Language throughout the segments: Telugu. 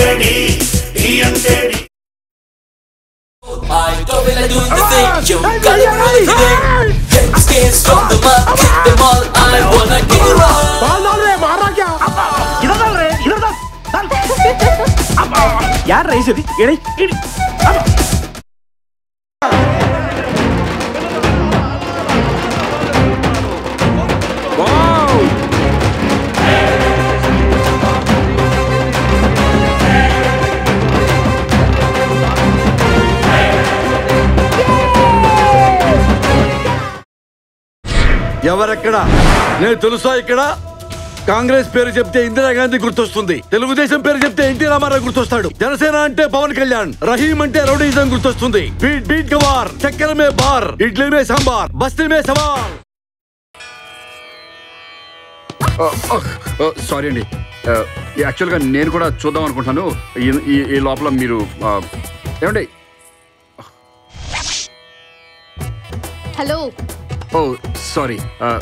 డి డి అంటే D I don't feel like doing the thing. You gotta do the thing. Take the skins from the mud, kick them all. I wanna get it on. इधर डाल रे इधर डाल डाल यार रईस ఇది ఏడి ఏడి ఎవరెక్కడ నేను తెలుసా ఇక్కడ కాంగ్రెస్ పేరు చెప్తే ఇందిరాగాంధీ గుర్తొస్తుంది తెలుగుదేశం పేరు చెప్తే ఎన్టీ రామారావు గుర్తొస్తాడు జనసేన అంటే పవన్ కళ్యాణ్ రహీం అంటే రౌడీజం గుర్తొస్తుంది బీట్ బీట్ గవార్ చక్కెర మే బార్ ఇడ్లీ మే సాంబార్ బస్తీ మే సవార్ సారీ అండి యాక్చువల్గా నేను కూడా చూద్దాం అనుకుంటున్నాను ఈ- ఈ ఈ లోపల మీరు ఆ, ఏమండి hello oh sorry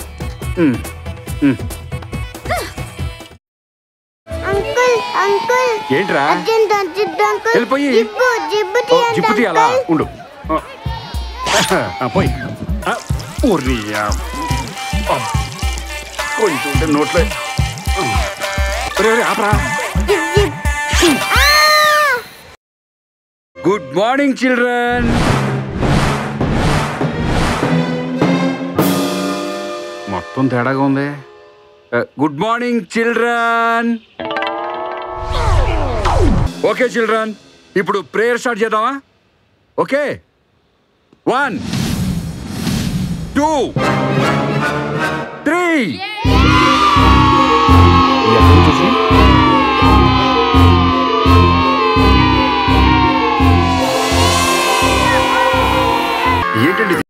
uncle uncle ఏంట్రా అర్జెంట్ అర్జెంట్ అంకుల్ వెళ్ళిపోయి. జిబ్బు జిబ్బు ఓ, తీయండి జిప్పు తీయాలా అంకుల్. ఉండు ఆ, ఆ, పోయి ఆ, ఓర్రి, ఆ, ఆ, కొంచెం ఉంటే నోట్లో ఆ. ఒరే, ఒరే, ఆపరా జిప్ జిప్ ఆ! గుడ్ మార్నింగ్ చిల్డ్రన్ మొత్తం తేడాగా ఉంది good morning children okay children ఇప్పుడు ప్రేయర్ స్టార్ట్ చేద్దామా ఓకే వన్ టూ త్రీ ఏంటండి ఇది?